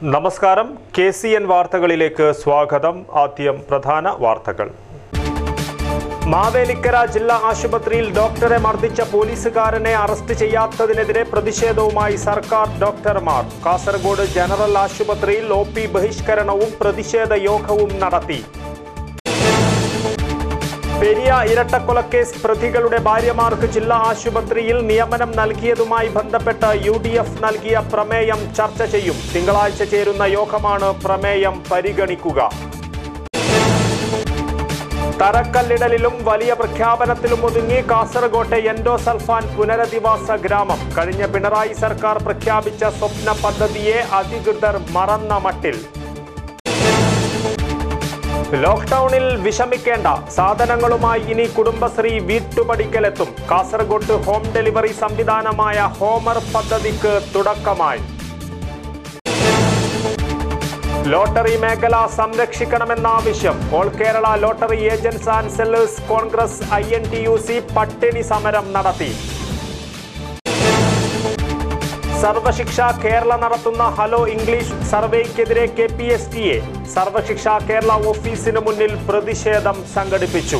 നമസ്കാരം K C N വാർത്തകളിലേക്ക് സ്വാഗതം ആദ്യം പ്രധാന വാർത്തകൾ മാവേലിക്കര ജില്ലാ ആശുപത്രിയിൽ ഡോക്ടറെ മർദ്ദിച്ച പോലീസുകാരനെ അറസ്റ്റ് ചെയ്യാത്തതിനെതിരെ പ്രതിഷേധവുമായി സർക്കാർ ഡോക്ടർമാർ കാസർഗോഡ് ജനറൽ ആശുപത്രിയിൽ ഒ പി ബഹിഷ്കരണവും പ്രതിഷേധ യോഗവും നടത്തി പെരിയ ഇരട്ടക്കൊലക്കേസ് പ്രതികളുടെ ഭാര്യമാർക്ക് ജില്ലാ ആശുപത്രിയിൽ നിയമനം നൽകിയതുമായി ബന്ധപ്പെട്ട് യു ഡി എഫ് നൽകിയ പ്രമേയം ചർച്ച ചെയ്യും തിങ്കളാഴ്ച ചേരുന്ന യോഗമാണ് പ്രമേയം പരിഗണിക്കുക തറക്കല്ലിടലിലും വലിയ പ്രഖ്യാപനത്തിലും ഒതുങ്ങി കാസർകോട്ടെ എൻഡോസൾഫാൻ പുനരധിവാസ ഗ്രാമം കഴിഞ്ഞ പിണറായി സർക്കാർ പ്രഖ്യാപിച്ച സ്വപ്ന പദ്ധതിയെ അധികൃതർ മറന്ന മട്ടിൽ ലോക്ക്ഡൌണിൽ വിഷമിക്കേണ്ട സാധനങ്ങളുമായി ഇനി കുടുംബശ്രീ വീട്ടുപടിക്കലെത്തും കാസർഗോഡ് ഹോം ഡെലിവറി സംവിധാനമായ ഹോമർ പദ്ധതിക്ക് തുടക്കമായി ലോട്ടറി മേഖല സംരക്ഷിക്കണമെന്ന ആവശ്യം all Kerala lottery agents and sellers congress I N T U C പട്ടിണി സമരം നടത്തി സർവശിക്ഷ കേരള നടത്തുന്ന ഹലോ ഇംഗ്ലീഷ് സർവേക്കെതിരെ K P S T A Sarva Shiksha Kerala ഓഫീസിന് മുന്നിൽ പ്രതിഷേധം സംഘടിപ്പിച്ചു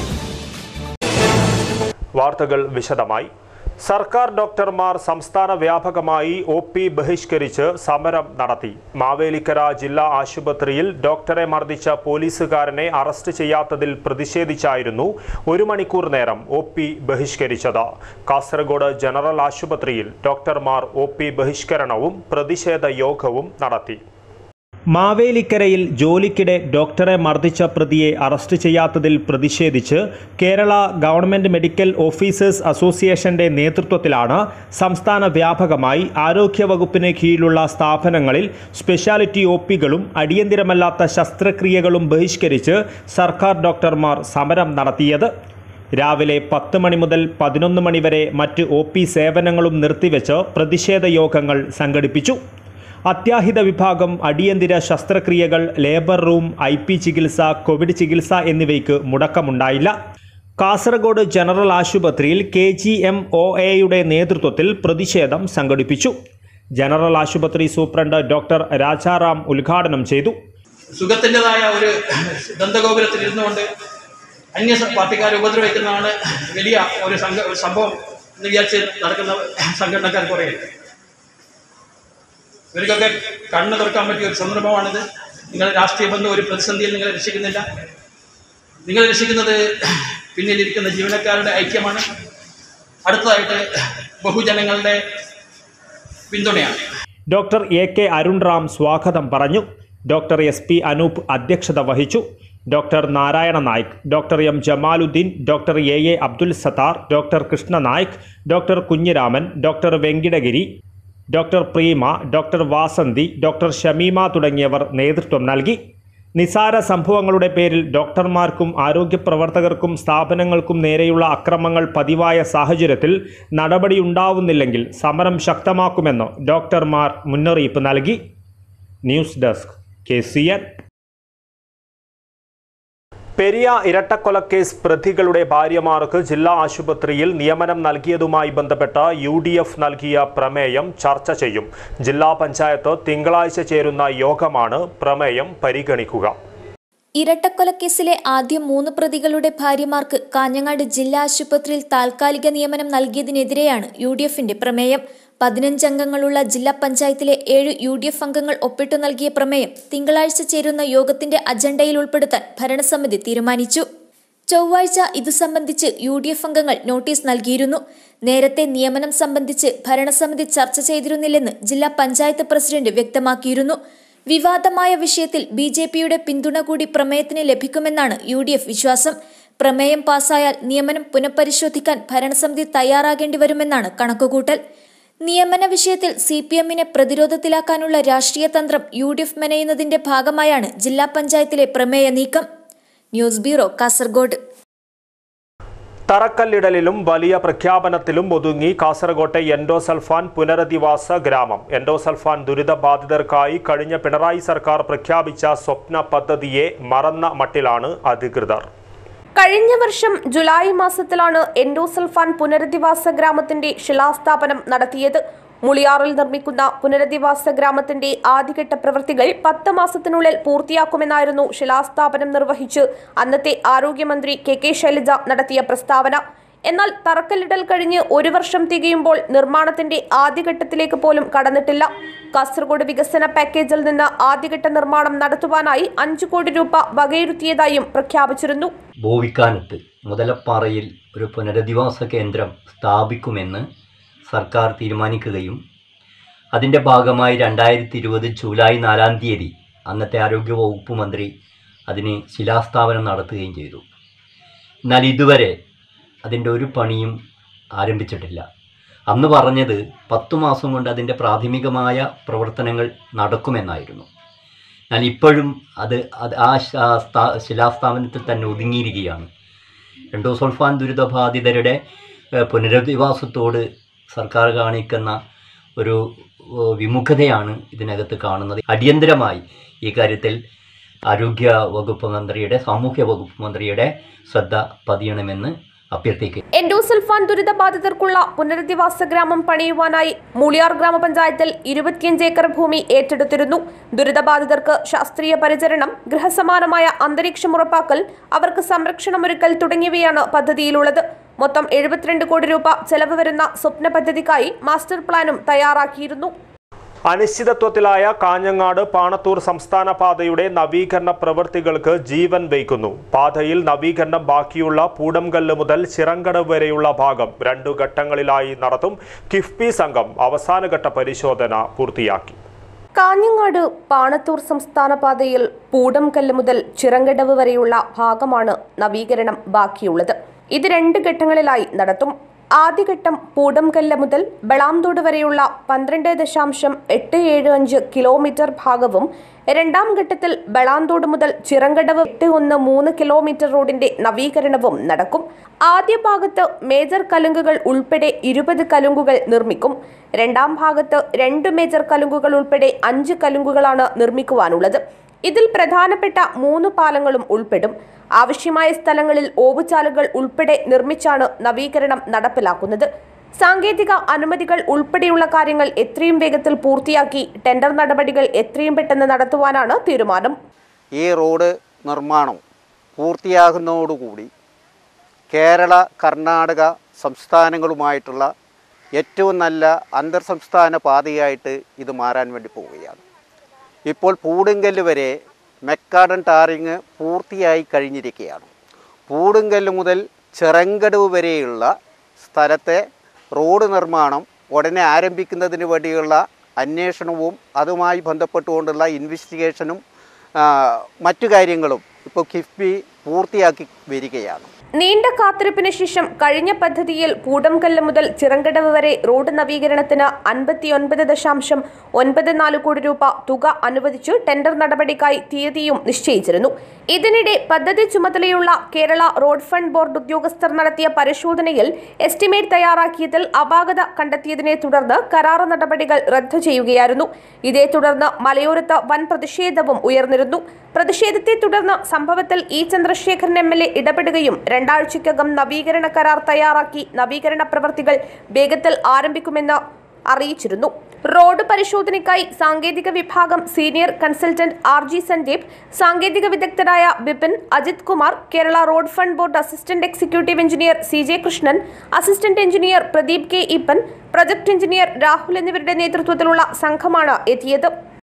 വാർത്തകൾ വിശദമായി സർക്കാർ ഡോക്ടർമാർ സംസ്ഥാന വ്യാപകമായി ഒ പി ബഹിഷ്കരിച്ച് സമരം നടത്തി മാവേലിക്കര ജില്ലാ ആശുപത്രിയിൽ ഡോക്ടറെ മർദ്ദിച്ച പോലീസുകാരനെ അറസ്റ്റ് ചെയ്യാത്തതിൽ പ്രതിഷേധിച്ചായിരുന്നു ഒരു മണിക്കൂർ നേരം ഒ പി ബഹിഷ്കരിച്ചത് കാസർഗോഡ് ജനറൽ ആശുപത്രിയിൽ ഡോക്ടർമാർ ഒ പി ബഹിഷ്കരണവും പ്രതിഷേധ യോഗവും നടത്തി മാവേലിക്കരയിൽ ജോലിക്കിടെ ഡോക്ടറെ മർദ്ദിച്ച പ്രതിയെ അറസ്റ്റ് ചെയ്യാത്തതിൽ പ്രതിഷേധിച്ച് കേരള ഗവൺമെന്റ് മെഡിക്കൽ ഓഫീസേഴ്സ് അസോസിയേഷന്റെ നേതൃത്വത്തിലാണ് സംസ്ഥാന വ്യാപകമായി ആരോഗ്യവകുപ്പിന് കീഴിലുള്ള സ്ഥാപനങ്ങളിൽ സ്പെഷ്യാലിറ്റി ഒ പികളും അടിയന്തിരമല്ലാത്ത ശസ്ത്രക്രിയകളും ബഹിഷ്കരിച്ച് സർക്കാർ ഡോക്ടർമാർ സമരം നടത്തിയത് രാവിലെ പത്ത് മണി മുതൽ പതിനൊന്ന് മണി വരെ മറ്റ് ഒ പി സേവനങ്ങളും നിർത്തിവെച്ച് പ്രതിഷേധ യോഗങ്ങൾ സംഘടിപ്പിച്ചു അത്യാഹിത വിഭാഗം അടിയന്തര ശസ്ത്രക്രിയകൾ ലേബർ റൂം ഐ പി ചികിത്സ കോവിഡ് ചികിത്സ എന്നിവയ്ക്ക് മുടക്കമുണ്ടായില്ല കാസർഗോഡ് ജനറൽ ആശുപത്രിയിൽ കെ ജി എം ഒ എയുടെ നേതൃത്വത്തിൽ പ്രതിഷേധം സംഘടിപ്പിച്ചു ജനറൽ ആശുപത്രി സൂപ്രണ്ട് ഡോക്ടർ രാജാറാം ഉദ്ഘാടനം ചെയ്തു സുഖത്തിൻ്റെതായ ഒരു ദന്തഗോപുരത്തിൽ ഇരുന്നുകൊണ്ട് അന്യ സ- പാർട്ടിക്കാരെ ഉപദ്രവിക്കുന്നതാണ് വലിയ ഒരു സംഘ ഒരു സംഭവം എന്ന് വിചാരിച്ച് നടക്കുന്ന സംഘടനക്കാർ കുറേ ഇവർക്കൊക്കെ കണ്ണ് തുറക്കാൻ പറ്റിയ ഒരു സന്ദർഭമാണിത് നിങ്ങളുടെ രാഷ്ട്രീയ ബന്ധം ഒരു പ്രതിസന്ധിയിൽ നിങ്ങളെ രക്ഷിക്കുന്നില്ല നിങ്ങളെ രക്ഷിക്കുന്നത് പിന്നിലിരിക്കുന്ന ജീവനക്കാരുടെ ഐക്യമാണ് അടുത്തതായിട്ട് ബഹുജനങ്ങളുടെ പിന്തുണയാണ് doctor A K Arun Ram സ്വാഗതം പറഞ്ഞു ഡോക്ടർ എസ് പി അനൂപ് അധ്യക്ഷത വഹിച്ചു doctor Narayana Naik doctor M Jamaluddin doctor A A Abdul Sathar doctor Krishna Naik doctor Kunhiraman doctor Venkitagiri doctor Preema doctor Vasanthi doctor Shameema തുടങ്ങിയവർ നേതൃത്വം നൽകി നിസാര സംഭവങ്ങളുടെ പേരിൽ ഡോക്ടർമാർക്കും ആരോഗ്യ പ്രവർത്തകർക്കും സ്ഥാപനങ്ങൾക്കും നേരെയുള്ള അക്രമങ്ങൾ പതിവായ സാഹചര്യത്തിൽ നടപടിയുണ്ടാവുന്നില്ലെങ്കിൽ സമരം ശക്തമാക്കുമെന്ന് ഡോക്ടർമാർ മുന്നറിയിപ്പ് നൽകി news desk K C N Periya ഇരട്ടക്കൊലക്കേസ് പ്രതികളുടെ ഭാര്യമാർക്ക് ജില്ലാ ആശുപത്രിയിൽ നിയമനം നൽകിയതുമായി ബന്ധപ്പെട്ട യു ഡി എഫ് നൽകിയ പ്രമേയം ചർച്ച ചെയ്യും ജില്ലാ പഞ്ചായത്ത് തിങ്കളാഴ്ച ചേരുന്ന യോഗമാണ് പ്രമേയം പരിഗണിക്കുക ഇരട്ടക്കൊലക്കേസിലെ ആദ്യ മൂന്ന് പ്രതികളുടെ ഭാര്യമാർക്ക് കാഞ്ഞങ്ങാട് ജില്ലാ ആശുപത്രിയിൽ താൽക്കാലിക നിയമനം നൽകിയതിനെതിരെയാണ് യു ഡി എഫിന്റെ പ്രമേയം പതിനഞ്ചംഗങ്ങളുള്ള ജില്ലാ പഞ്ചായത്തിലെ ഏഴ് യു ഡി എഫ് അംഗങ്ങൾ ഒപ്പിട്ടു നൽകിയ പ്രമേയം തിങ്കളാഴ്ച ചേരുന്ന യോഗത്തിന്റെ അജണ്ടയിൽ ഉൾപ്പെടുത്താൻ ഭരണസമിതി തീരുമാനിച്ചു ചൊവ്വാഴ്ച ഇതു സംബന്ധിച്ച് യു ഡി എഫ് അംഗങ്ങൾ നോട്ടീസ് നൽകിയിരുന്നു നേരത്തെ നിയമനം സംബന്ധിച്ച് ഭരണസമിതി ചർച്ച ചെയ്തിരുന്നില്ലെന്ന് ജില്ലാ പഞ്ചായത്ത് പ്രസിഡന്റ് വ്യക്തമാക്കിയിരുന്നു വിവാദമായ വിഷയത്തിൽ ബി ജെ പിയുടെ പിന്തുണ കൂടി പ്രമേയത്തിന് ലഭിക്കുമെന്നാണ് യു ഡി എഫ് വിശ്വാസം പ്രമേയം പാസായാൽ നിയമനം പുനഃപരിശോധിക്കാൻ ഭരണസമിതി തയ്യാറാകേണ്ടി വരുമെന്നാണ് കണക്കുകൂട്ടൽ നിയമന വിഷയത്തിൽ സി പി എമ്മിനെ പ്രതിരോധത്തിലാക്കാനുള്ള രാഷ്ട്രീയ തന്ത്രം യു ഡി എഫ് മെനയുന്നതിന്റെ ഭാഗമായാണ് ജില്ലാ പഞ്ചായത്തിലെ പ്രമേയ നീക്കം ന്യൂസ് ബ്യൂറോ കാസർഗോഡ് തറക്കല്ലിടലിലും വലിയ പ്രഖ്യാപനത്തിലും ഒതുങ്ങി കാസർകോട്ടെ എൻഡോസൾഫാൻ പുനരധിവാസ ഗ്രാമം എൻഡോസൾഫാൻ ദുരിതബാധിതർക്കായി കഴിഞ്ഞ പിണറായി സർക്കാർ പ്രഖ്യാപിച്ച സ്വപ്ന പദ്ധതിയെ മറന്ന മട്ടിലാണ് അധികൃതർ കഴിഞ്ഞ വർഷം ജൂലൈ മാസത്തിലാണ് എൻഡോസൾഫാൻ പുനരധിവാസ ഗ്രാമത്തിന്റെ ശിലാസ്ഥാപനം നടത്തിയത് മുളിയാറിൽ നിർമ്മിക്കുന്ന പുനരധിവാസ ഗ്രാമത്തിന്റെ ആദ്യഘട്ട പ്രവൃത്തികൾ പത്ത് മാസത്തിനുള്ളിൽ പൂർത്തിയാക്കുമെന്നായിരുന്നു ശിലാസ്ഥാപനം നിർവഹിച്ച് അന്നത്തെ ആരോഗ്യമന്ത്രി കെ കെ ശൈലജ നടത്തിയ പ്രസ്താവന എന്നാൽ തറക്കല്ലിടൽ കഴിഞ്ഞ് ഒരു വർഷം തികയുമ്പോൾ നിർമ്മാണത്തിന്റെ ആദ്യഘട്ടത്തിലേക്ക് പോലും കടന്നിട്ടില്ല കാസർഗോഡ് വികസന പാക്കേജിൽ നിന്ന് ആദ്യഘട്ട നിർമ്മാണം നടത്തുവാനായി അഞ്ചു കോടി രൂപ വകയിരുത്തിയതായും പ്രഖ്യാപിച്ചിരുന്നു ഭൂവിക്കാനത്ത് മുതലപ്പാറയിൽ ഒരു പുനരധിവാസ കേന്ദ്രം സ്ഥാപിക്കുമെന്ന് സർക്കാർ തീരുമാനിക്കുകയും അതിൻ്റെ ഭാഗമായി രണ്ടായിരത്തി ഇരുപത് ജൂലൈ നാലാം തീയതി അന്നത്തെ ആരോഗ്യ വകുപ്പ് മന്ത്രി അതിന് ശിലാസ്ഥാപനം നടത്തുകയും ചെയ്തു എന്നാൽ ഇതുവരെ അതിൻ്റെ ഒരു പണിയും ആരംഭിച്ചിട്ടില്ല അന്ന് പറഞ്ഞത് പത്തു മാസം കൊണ്ട് അതിൻ്റെ പ്രാഥമികമായ പ്രവർത്തനങ്ങൾ നടക്കുമെന്നായിരുന്നു എന്നാൽ ഇപ്പോഴും അത് അത് ആ ശ- സ്ഥാ- ശിലാസ്ഥാപനത്തിൽ തന്നെ ഒതുങ്ങിയിരിക്കുകയാണ് എൻഡോസൾഫാൻ ദുരിതബാധിതരുടെ ഏഹ്, പുനരധിവാസത്തോട് സർക്കാർ കാണിക്കുന്ന ഒരു ഏഹ്, വിമുഖതയാണ് ഇതിനകത്ത് കാണുന്നത് അടിയന്തരമായി ഈ കാര്യത്തിൽ ആരോഗ്യ വകുപ്പ് മന്ത്രിയുടെ സാമൂഹ്യ വകുപ്പ് മന്ത്രിയുടെ ശ്രദ്ധ പതിയണമെന്ന് അഭ്യർത്ഥിക്കുന്നു എൻഡോസൾഫാൻ ദുരിതബാധിതർക്കുള്ള പുനരധിവാസ ഗ്രാമം പണിയുവാനായി മൂളിയാർ ഗ്രാമപഞ്ചായത്തിൽ ഇരുപത്തിയഞ്ച് ഏക്കർ ഭൂമി ഏറ്റെടുത്തിരുന്നു ദുരിതബാധിതർക്ക് ശാസ്ത്രീയ പരിചരണം ഗൃഹസമാനമായ അന്തരീക്ഷം ഉറപ്പാക്കൽ അവർക്ക് സംരക്ഷണമൊരുക്കൽ തുടങ്ങിയവയാണ് പദ്ധതിയിലുള്ളത് മൊത്തം എഴുപത്തിരണ്ട് കോടി രൂപ ചെലവ് വരുന്ന സ്വപ്ന പദ്ധതിക്കായി മാസ്റ്റർ പ്ലാനും തയ്യാറാക്കിയിരുന്നു അനിശ്ചിതത്വത്തിലായ കാഞ്ഞങ്ങാട് പാണത്തൂർ സംസ്ഥാന പാതയുടെ നവീകരണ പ്രവൃത്തികൾക്ക് ജീവൻ വയ്ക്കുന്നു പാതയിൽ നവീകരണം ബാക്കിയുള്ള പൂടംകല്ല് മുതൽ ചിറങ്കടവ് വരെയുള്ള ഭാഗം രണ്ടു ഘട്ടങ്ങളിലായി നടത്തും കിഫ്ബി സംഘം അവസാനഘട്ട പരിശോധന പൂർത്തിയാക്കി കാഞ്ഞങ്ങാട് പാണത്തൂർ സംസ്ഥാന പാതയിൽ പൂടംകല്ല് മുതൽ ചിറങ്കടവ് വരെയുള്ള ഭാഗമാണ് നവീകരണം ബാക്കിയുള്ളത് ഇത് രണ്ട് ഘട്ടങ്ങളിലായി നടത്തും ആദ്യഘട്ടം പൂടംകല്ല് മുതൽ ബളാംതോട് വരെയുള്ള പന്ത്രണ്ട് ദശാംശം എട്ട് ഏഴ് അഞ്ച് കിലോമീറ്റർ ഭാഗവും രണ്ടാം ഘട്ടത്തിൽ ബളാന്തോട് മുതൽ ചിറങ്കടവ് എട്ട് ഒന്ന് മൂന്ന് കിലോമീറ്റർ റോഡിന്റെ നവീകരണവും നടക്കും ആദ്യ ഭാഗത്ത് മേജർ കലുങ്കുകൾ ഉൾപ്പെടെ ഇരുപത് കലുങ്കുകൾ നിർമ്മിക്കും രണ്ടാം ഭാഗത്ത് രണ്ട് മേജർ കലുങ്കുകൾ ഉൾപ്പെടെ അഞ്ച് കലുങ്കുകളാണ് നിർമ്മിക്കുവാനുള്ളത് ഇതിൽ പ്രധാനപ്പെട്ട മൂന്ന് പാലങ്ങളും ഉൾപ്പെടും ആവശ്യമായ സ്ഥലങ്ങളിൽ ഓവുചാലുകൾ ഉൾപ്പെടെ നിർമ്മിച്ചാണ് നവീകരണം നടപ്പിലാക്കുന്നത് സാങ്കേതിക അനുമതികൾ ഉൾപ്പെടെയുള്ള കാര്യങ്ങൾ എത്രയും വേഗത്തിൽ പൂർത്തിയാക്കി ടെൻഡർ നടപടികൾ എത്രയും പെട്ടെന്ന് നടത്തുവാനാണ് തീരുമാനം ഈ റോഡ് നിർമ്മാണം പൂർത്തിയാകുന്നതോടുകൂടി കേരള കർണാടക സംസ്ഥാനങ്ങളുമായിട്ടുള്ള ഏറ്റവും നല്ല അന്തർ സംസ്ഥാന പാതയായിട്ട് ഇത് മാറാൻ വേണ്ടി പോവുകയാണ് ഇപ്പോൾ പൂടുങ്കല്ല് വരെ മെക്കാഡൻ ടാറിങ് പൂർത്തിയായി കഴിഞ്ഞിരിക്കുകയാണ് പൂടുങ്കല്ല് മുതൽ ചിറങ്കടവ് വരെയുള്ള സ്ഥലത്തെ റോഡ് നിർമ്മാണം ഉടനെ ആരംഭിക്കുന്നതിന് വേണ്ടിയുള്ള അന്വേഷണവും അതുമായി ബന്ധപ്പെട്ടുകൊണ്ടുള്ള ഇൻവെസ്റ്റിഗേഷനും ആ, മറ്റു കാര്യങ്ങളും ഇപ്പോൾ കിഫ്ബി പൂർത്തിയാക്കി വരികയാണ് നീണ്ട കാത്തിരിപ്പിന് ശേഷം കഴിഞ്ഞ പദ്ധതിയിൽ പൂടംകല്ല് മുതൽ ചിറങ്കടവ് വരെ റോഡ് നവീകരണത്തിന് അൻപത്തിയൊൻപത് ദശാംശം ഒൻപത് നാല് കോടി രൂപ തുക അനുവദിച്ച് ടെൻഡർ നടപടിക്കായി തീയതിയും നിശ്ചയിച്ചിരുന്നു ഇതിനിടെ പദ്ധതി ചുമതലയുള്ള കേരള റോഡ് ഫണ്ട് ബോർഡ് ഉദ്യോഗസ്ഥർ നടത്തിയ പരിശോധനയിൽ എസ്റ്റിമേറ്റ് തയ്യാറാക്കിയതിൽ അപാകത കണ്ടെത്തിയതിനെ തുടർന്ന് കരാർ നടപടികൾ റദ്ദു ചെയ്യുകയായിരുന്നു ഇതേ തുടർന്ന് മലയോരത്ത് വൻ പ്രതിഷേധവും ഉയർന്നിരുന്നു പ്രതിഷേധത്തെ തുടർന്ന് സംഭവത്തിൽ E Chandrasekharan M L A ഇടപെടുകയും രണ്ടാഴ്ചയ്ക്കകം നവീകരണ കരാർ തയ്യാറാക്കി നവീകരണ പ്രവൃത്തികൾ വേഗത്തിൽ ആരംഭിക്കുമെന്ന് അറിയിച്ചിരുന്നു റോഡ് പരിശോധനയ്ക്കായി സാങ്കേതിക വിഭാഗം senior consultant R G Sandeep സാങ്കേതിക വിദഗ്ധരായ Bipin Ajith Kumar Kerala road fund board assistant executive engineer C J Krishnan assistant engineer Pradeep K Eappen project engineer Rahul എന്നിവരുടെ നേതൃത്വത്തിലുള്ള സംഘമാണ് എത്തിയത്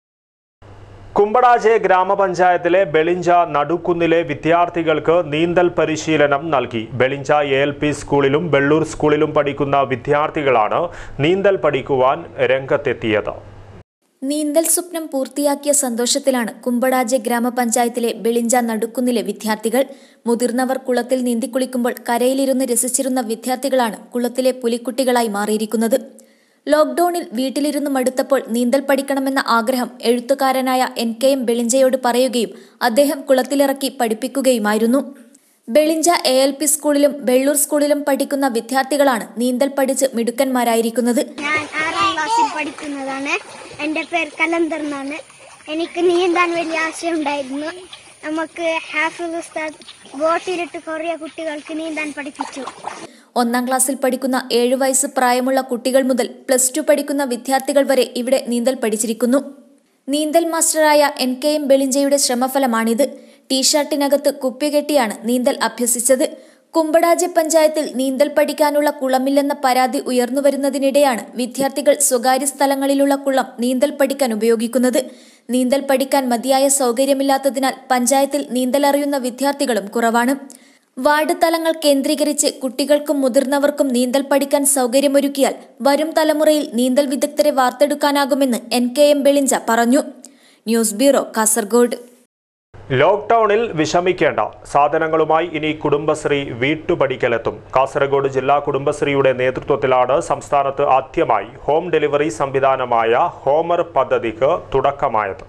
കുമ്പടാജെ ഗ്രാമപഞ്ചായത്തിലെ ബെളിഞ്ച നടുക്കുന്നിലെ വിദ്യാർത്ഥികൾക്ക് നീന്തൽ പരിശീലനം നൽകി ബെളിഞ്ച എ എൽ പി സ്കൂളിലും വെള്ളൂർ സ്കൂളിലും പഠിക്കുന്ന വിദ്യാർത്ഥികളാണ് നീന്തൽ പഠിക്കുവാൻ രംഗത്തെത്തിയത് നീന്തൽ സ്വപ്നം പൂർത്തിയാക്കിയ സന്തോഷത്തിലാണ് കുമ്പടാജെ ഗ്രാമപഞ്ചായത്തിലെ ബെളിഞ്ച നടുക്കുന്നിലെ വിദ്യാർത്ഥികൾ മുതിർന്നവർ കുളത്തിൽ നീന്തിക്കുളിക്കുമ്പോൾ കരയിലിരുന്ന് രസിച്ചിരുന്ന വിദ്യാർത്ഥികളാണ് കുളത്തിലെ പുലിക്കുട്ടികളായി മാറിയിരിക്കുന്നത് ലോക്ഡൌണിൽ വീട്ടിലിരുന്ന് മടുത്തപ്പോൾ നീന്തൽ പഠിക്കണമെന്ന ആഗ്രഹം എഴുത്തുകാരനായ എൻ കെ എം ബെളിഞ്ചയോട് പറയുകയും അദ്ദേഹം കുളത്തിലിറക്കി പഠിപ്പിക്കുകയുമായിരുന്നു ബെളിഞ്ച എ എൽ പി സ്കൂളിലും വെള്ളൂർ സ്കൂളിലും പഠിക്കുന്ന വിദ്യാർത്ഥികളാണ് നീന്തൽ പഠിച്ച് മിടുക്കന്മാരായിരിക്കുന്നത് ഞാൻ ആറാം ക്ലാസ്സിൽ പഠിക്കുന്നതാണ് എൻ്റെ പേര് കലന്തർ എന്നാണ് എനിക്ക് നീന്താൻ വലിയ ആശയമുണ്ടായിരുന്നു നമുക്ക് ഹാഫിൾ ഉസ്താദ് ബോട്ടിലിട്ട് കുറേ കുട്ടികൾക്ക് നീന്താൻ പഠിപ്പിച്ചു ഒന്നാം ക്ലാസ്സിൽ പഠിക്കുന്ന ഏഴു വയസ്സ് പ്രായമുള്ള കുട്ടികൾ മുതൽ പ്ലസ് ടു പഠിക്കുന്ന വിദ്യാർത്ഥികൾ വരെ ഇവിടെ നീന്തൽ പഠിച്ചിരിക്കുന്നു നീന്തൽ മാസ്റ്ററായ എൻ കെ എം ബെളിഞ്ചയുടെ ശ്രമഫലമാണിത് ടീഷർട്ടിനകത്ത് കുപ്പികെട്ടിയാണ് നീന്തൽ അഭ്യസിച്ചത് കുമ്പടാജി പഞ്ചായത്തിൽ നീന്തൽ പഠിക്കാനുള്ള കുളമില്ലെന്ന പരാതി ഉയർന്നുവരുന്നതിനിടെയാണ് വിദ്യാർത്ഥികൾ സ്വകാര്യ സ്ഥലങ്ങളിലുള്ള കുളം നീന്തൽ പഠിക്കാൻ ഉപയോഗിക്കുന്നത് നീന്തൽ പഠിക്കാൻ മതിയായ സൗകര്യമില്ലാത്തതിനാൽ പഞ്ചായത്തിൽ നീന്തലറിയുന്ന വിദ്യാർത്ഥികളും കുറവാണ് വാർഡ് തലങ്ങൾ കേന്ദ്രീകരിച്ച് കുട്ടികൾക്കും മുതിർന്നവർക്കും നീന്തൽ പഠിക്കാൻ സൗകര്യമൊരുക്കിയാൽ വരും തലമുറയിൽ നീന്തൽ വിദഗ്ധരെ വാർത്തെടുക്കാനാകുമെന്ന് എൻ കെ എം ബെളിഞ്ച പറഞ്ഞു ന്യൂസ് ബ്യൂറോ കാസർഗോഡ് ലോക്ക്ഡൌണിൽ വിഷമിക്കേണ്ട സാധനങ്ങളുമായി ഇനി കുടുംബശ്രീ വീട്ടുപടിക്കലെത്തും കാസർഗോഡ് ജില്ലാ കുടുംബശ്രീയുടെ നേതൃത്വത്തിലാണ് സംസ്ഥാനത്ത് ആദ്യമായി ഹോം ഡെലിവറി സംവിധാനമായ ഹോമർ പദ്ധതിക്ക് തുടക്കമായത്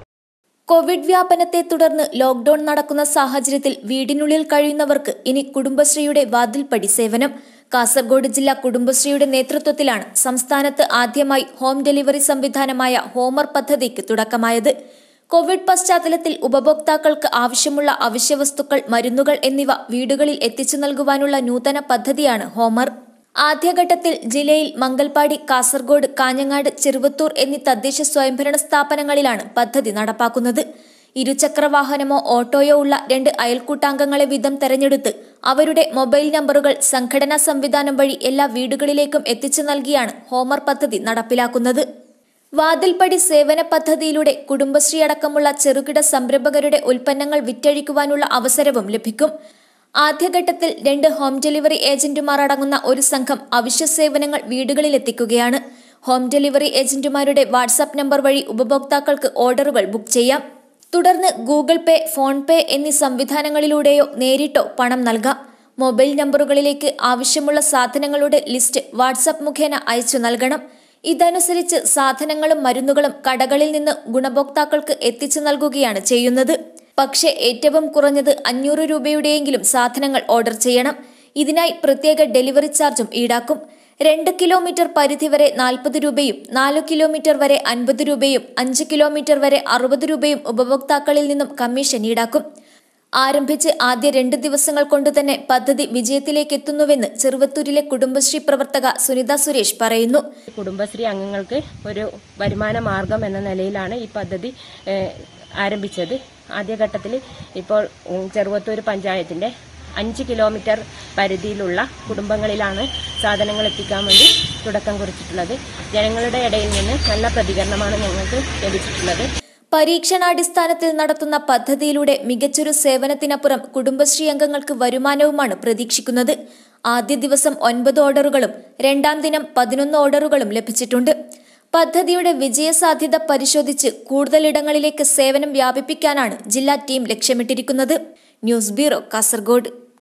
കോവിഡ് വ്യാപനത്തെ തുടർന്ന് ലോക്ഡൌൺ നടക്കുന്ന സാഹചര്യത്തിൽ വീടിനുള്ളിൽ കഴിയുന്നവർക്ക് ഇനി കുടുംബശ്രീയുടെ വാതിൽപ്പടി സേവനം കാസർഗോഡ് ജില്ലാ കുടുംബശ്രീയുടെ നേതൃത്വത്തിലാണ് സംസ്ഥാനത്ത് ആദ്യമായി ഹോം ഡെലിവറി സംവിധാനമായ ഹോമർ പദ്ധതിക്ക് തുടക്കമായത് കോവിഡ് പശ്ചാത്തലത്തിൽ ഉപഭോക്താക്കൾക്ക് ആവശ്യമുള്ള അവശ്യവസ്തുക്കൾ മരുന്നുകൾ എന്നിവ വീടുകളിൽ എത്തിച്ചു നൽകുവാനുള്ള നൂതന പദ്ധതിയാണ് ഹോമർ ആദ്യഘട്ടത്തിൽ ജില്ലയിൽ മംഗൽപാടി കാസർഗോഡ് കാഞ്ഞങ്ങാട് ചെറുവത്തൂർ എന്നീ തദ്ദേശ സ്വയംഭരണ സ്ഥാപനങ്ങളിലാണ് പദ്ധതി നടപ്പാക്കുന്നത് ഇരുചക്ര വാഹനമോ ഓട്ടോയോ ഉള്ള രണ്ട് അയൽക്കൂട്ടാംഗങ്ങളെ വീതം തെരഞ്ഞെടുത്ത് അവരുടെ മൊബൈൽ നമ്പറുകൾ സംഘടനാ സംവിധാനം വഴി എല്ലാ വീടുകളിലേക്കും എത്തിച്ചു നൽകിയാണ് ഹോമർ പദ്ധതി നടപ്പിലാക്കുന്നത് വാതിൽപ്പടി സേവന പദ്ധതിയിലൂടെ കുടുംബശ്രീ അടക്കമുള്ള ചെറുകിട സംരംഭകരുടെ ഉൽപ്പന്നങ്ങൾ വിറ്റഴിക്കുവാനുള്ള അവസരവും ലഭിക്കും ആദ്യഘട്ടത്തിൽ രണ്ട് ഹോം ഡെലിവറി ഏജന്റുമാർ അടങ്ങുന്ന ഒരു സംഘം അവശ്യ സേവനങ്ങൾ വീടുകളിൽ എത്തിക്കുകയാണ് ഹോം ഡെലിവറി ഏജന്റുമാരുടെ വാട്സാപ്പ് നമ്പർ വഴി ഉപഭോക്താക്കൾക്ക് ഓർഡറുകൾ ബുക്ക് ചെയ്യാം തുടർന്ന് ഗൂഗിൾ പേ ഫോൺ പേ എന്നീ സംവിധാനങ്ങളിലൂടെയോ നേരിട്ടോ പണം നൽകാം മൊബൈൽ നമ്പറുകളിലേക്ക് ആവശ്യമുള്ള സാധനങ്ങളുടെ ലിസ്റ്റ് വാട്സാപ്പ് മുഖേന അയച്ചു നൽകണം ഇതനുസരിച്ച് സാധനങ്ങളും മരുന്നുകളും കടകളിൽ നിന്ന് ഗുണഭോക്താക്കൾക്ക് എത്തിച്ചു നൽകുകയാണ് ചെയ്യുന്നത് പക്ഷേ ഏറ്റവും കുറഞ്ഞത് അഞ്ഞൂറ് രൂപയുടെയെങ്കിലും സാധനങ്ങൾ ഓർഡർ ചെയ്യണം ഇതിനായി പ്രത്യേക ഡെലിവറി ചാർജും ഈടാക്കും രണ്ട് കിലോമീറ്റർ പരിധി വരെ നാൽപ്പത് രൂപയും നാലു കിലോമീറ്റർ വരെ അൻപത് രൂപയും അഞ്ച് കിലോമീറ്റർ വരെ അറുപത് രൂപയും ഉപഭോക്താക്കളിൽ നിന്നും കമ്മീഷൻ ഈടാക്കും ആരംഭിച്ച് ആദ്യ രണ്ട് ദിവസങ്ങൾ കൊണ്ട് തന്നെ പദ്ധതി വിജയത്തിലേക്ക് എത്തുന്നുവെന്ന് ചെറുവത്തൂരിലെ കുടുംബശ്രീ പ്രവർത്തക സുനിത സുരേഷ് പറയുന്നു കുടുംബശ്രീ അംഗങ്ങൾക്ക് ഒരു വരുമാന മാർഗം എന്ന നിലയിലാണ് ഈ പദ്ധതി ഏഹ്, ആരംഭിച്ചത് ആദ്യഘട്ടത്തിൽ ഇപ്പോൾ ഉം, ചെറുവത്തൂർ പഞ്ചായത്തിന്റെ അഞ്ച് കിലോമീറ്റർ പരിധിയിലുള്ള കുടുംബങ്ങളിലാണ് സാധനങ്ങൾ എത്തിക്കാൻ വേണ്ടി തുടക്കം കുറിച്ചിട്ടുള്ളത് ജനങ്ങളുടെ ഇടയിൽ നിന്ന് നല്ല പ്രതികരണമാണ് ഞങ്ങൾക്ക് ലഭിച്ചിട്ടുള്ളത് പരീക്ഷണാടിസ്ഥാനത്തിൽ നടത്തുന്ന പദ്ധതിയിലൂടെ മികച്ചൊരു സേവനത്തിനപ്പുറം കുടുംബശ്രീ അംഗങ്ങൾക്ക് വരുമാനവുമാണ് പ്രതീക്ഷിക്കുന്നത് ആദ്യ ദിവസം ഒൻപത് ഓർഡറുകളും രണ്ടാം ദിനം പതിനൊന്ന് ഓർഡറുകളും ലഭിച്ചിട്ടുണ്ട് പദ്ധതിയുടെ വിജയസാധ്യത പരിശോധിച്ച് കൂടുതലിടങ്ങളിലേക്ക് സേവനം വ്യാപിപ്പിക്കാനാണ് ജില്ലാ ടീം ലക്ഷ്യമിട്ടിരിക്കുന്നത് ന്യൂസ് ബ്യൂറോ കാസർഗോഡ്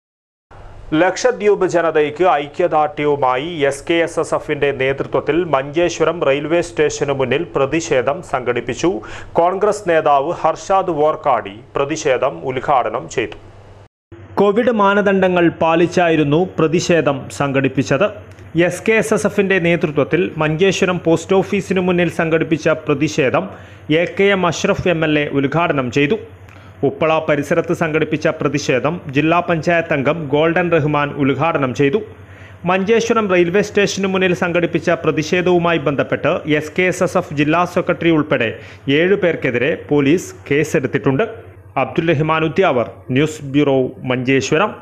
ലക്ഷദ്വീപ് ജനതയ്ക്ക് ഐക്യദാർഢ്യവുമായി എസ് കെ എസ് എസ് എഫിന്റെ നേതൃത്വത്തിൽ മഞ്ചേശ്വരം റെയിൽവേ സ്റ്റേഷനു മുന്നിൽ പ്രതിഷേധം സംഘടിപ്പിച്ചു കോൺഗ്രസ് നേതാവ് ഹർഷാദ് വോർക്കാടി പ്രതിഷേധം ഉദ്ഘാടനം ചെയ്തു കോവിഡ് മാനദണ്ഡങ്ങൾ പാലിച്ചായിരുന്നു പ്രതിഷേധം സംഘടിപ്പിച്ചത് എസ് കെ എസ് എസ് എഫിന്റെ നേതൃത്വത്തിൽ മഞ്ചേശ്വരം പോസ്റ്റ് ഓഫീസിനു മുന്നിൽ സംഘടിപ്പിച്ച പ്രതിഷേധം A K M Ashraf M L A ഉദ്ഘാടനം ചെയ്തു ഉപ്പള പരിസരത്ത് സംഘടിപ്പിച്ച പ്രതിഷേധം ജില്ലാ പഞ്ചായത്ത് അംഗം ഗോൾഡൻ റഹ്മാൻ ഉദ്ഘാടനം ചെയ്തു മഞ്ചേശ്വരം റെയിൽവേ സ്റ്റേഷനു മുന്നിൽ സംഘടിപ്പിച്ച പ്രതിഷേധവുമായി ബന്ധപ്പെട്ട് S K S S F ജില്ലാ സെക്രട്ടറി ഉൾപ്പെടെ ഏഴു പേർക്കെതിരെ പോലീസ് കേസെടുത്തിട്ടുണ്ട് Abdul Rahman Udyavar news bureau Manjeshwaram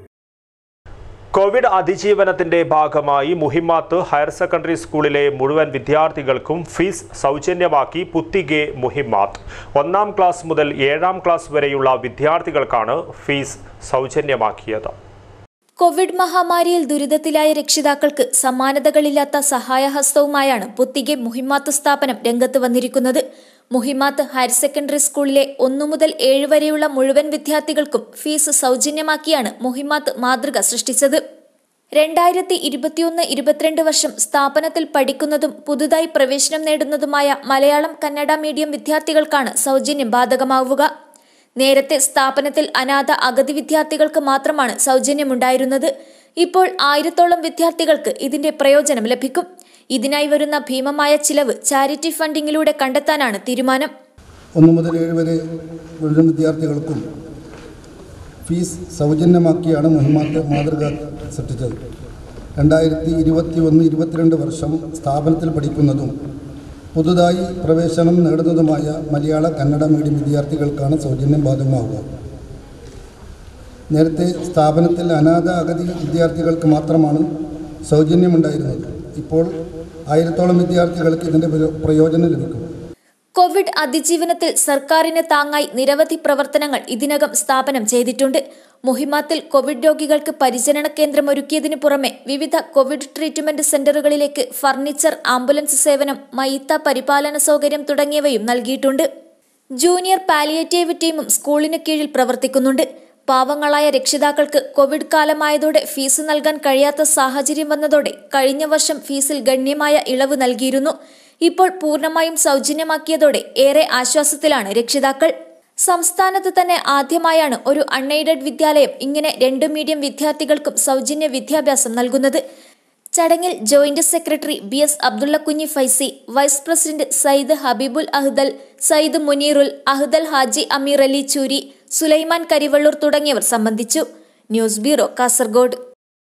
covid അതിജീവനത്തിന്റെ ഭാഗമായി മുഹിമാത്ത് ഹയർ സെക്കൻഡറി സ്കൂളിലെ മുഴുവൻ വിദ്യാർത്ഥികൾക്കും ഫീസ് സൗജന്യമാക്കി പുത്തിഗെ മുഹിമാത്ത് ഒന്നാം ക്ലാസ് മുതൽ ഏഴാം ക്ലാസ് വരെയുള്ള വിദ്യാർത്ഥികൾക്കാണ് ഫീസ് സൗജന്യമാക്കിയത് കോവിഡ് മഹാമാരിയിൽ ദുരിതത്തിലായ രക്ഷിതാക്കൾക്ക് സമാനതകളില്ലാത്ത സഹായഹസ്തവുമായാണ് പുത്തികെ മുഹിമാത്ത് സ്ഥാപനം രംഗത്ത് വന്നിരിക്കുന്നത് മുഹിമാത്ത് ഹയർ സെക്കൻഡറി സ്കൂളിലെ ഒന്നു മുതൽ ഏഴ് വരെയുള്ള മുഴുവൻ വിദ്യാർത്ഥികൾക്കും ഫീസ് സൗജന്യമാക്കിയാണ് മുഹിമാത്ത് മാതൃക സൃഷ്ടിച്ചത് രണ്ടായിരത്തി ഇരുപത്തിയൊന്ന് ഇരുപത്തിരണ്ട് വർഷം സ്ഥാപനത്തിൽ പഠിക്കുന്നതും പുതുതായി പ്രവേശനം നേടുന്നതുമായ മലയാളം കന്നഡ മീഡിയം വിദ്യാർത്ഥികൾക്കാണ് സൗജന്യം ബാധകമാവുക നേരത്തെ സ്ഥാപനത്തിൽ അനാഥ അഗതി വിദ്യാർത്ഥികൾക്ക് മാത്രമാണ് സൗജന്യമുണ്ടായിരുന്നത് ഇപ്പോൾ ആയിരത്തോളം വിദ്യാർത്ഥികൾക്ക് ഇതിന്റെ പ്രയോജനം ലഭിക്കും ഇതിനായി വരുന്ന ഭീമമായ ചിലവ് ചാരിറ്റി ഫണ്ടിങ്ങിലൂടെ കണ്ടെത്താനാണ് തീരുമാനം ഒന്ന് മുതൽ ഏഴ് വരെ മുഴുവൻ വിദ്യാർത്ഥികൾക്കും ഫീസ് സൗജന്യമാക്കിയാണ് മുഹിമാത്ത് മാതൃക സൃഷ്ടിച്ചത് രണ്ടായിരത്തി ഇരുപത്തി ഒന്ന് ഇരുപത്തിരണ്ട് വർഷം സ്ഥാപനത്തിൽ പഠിക്കുന്നതും പുതുതായി പ്രവേശനം നേടുന്നതുമായ മലയാള കന്നഡ മീഡിയം വിദ്യാർത്ഥികൾക്കാണ് സൗജന്യം ബാധകമാവുക നേരത്തെ സ്ഥാപനത്തിൽ അനാഥ അഗതി വിദ്യാർത്ഥികൾക്ക് മാത്രമാണ് സൗജന്യമുണ്ടായിരുന്നത് ഇപ്പോൾ ആയിരത്തോളം വിദ്യാർത്ഥികൾക്ക് ഇതിൻ്റെ പ്രയോ- പ്രയോജനം ലഭിക്കും കോവിഡ് അതിജീവനത്തിൽ സർക്കാരിന് താങ്ങായി നിരവധി പ്രവർത്തനങ്ങൾ ഇതിനകം സ്ഥാപനം ചെയ്തിട്ടുണ്ട് മുഹിമാത്തിൽ കോവിഡ് രോഗികൾക്ക് പരിചരണ കേന്ദ്രം ഒരുക്കിയതിനു പുറമെ വിവിധ കോവിഡ് ട്രീറ്റ്മെന്റ് സെന്ററുകളിലേക്ക് ഫർണിച്ചർ ആംബുലൻസ് സേവനം മയിത്ത പരിപാലന സൗകര്യം തുടങ്ങിയവയും നൽകിയിട്ടുണ്ട് ജൂനിയർ പാലിയേറ്റീവ് ടീമും സ്കൂളിന് കീഴിൽ പ്രവർത്തിക്കുന്നുണ്ട് പാവങ്ങളായ രക്ഷിതാക്കൾക്ക് കോവിഡ് കാലമായതോടെ ഫീസ് നൽകാൻ കഴിയാത്ത സാഹചര്യം വന്നതോടെ കഴിഞ്ഞ വർഷം ഫീസിൽ ഗണ്യമായ ഇളവ് നൽകിയിരുന്നു ഇപ്പോൾ പൂർണ്ണമായും സൗജന്യമാക്കിയതോടെ ഏറെ ആശ്വാസത്തിലാണ് രക്ഷിതാക്കൾ സംസ്ഥാനത്ത് തന്നെ ആദ്യമായാണ് ഒരു അൺഎയ്ഡഡ് വിദ്യാലയം ഇങ്ങനെ രണ്ട് മീഡിയം വിദ്യാർത്ഥികൾക്കും സൗജന്യ വിദ്യാഭ്യാസം നൽകുന്നത് ചടങ്ങിൽ joint secretary B S Abdulla Kunhi Faizy vice president Sayyid Habibul Ahdal Sayyid Munirul Ahdal Haji Ameer Ali Choori Sulaiman Karivellur തുടങ്ങിയവർ സംബന്ധിച്ചു news bureau Kasaragod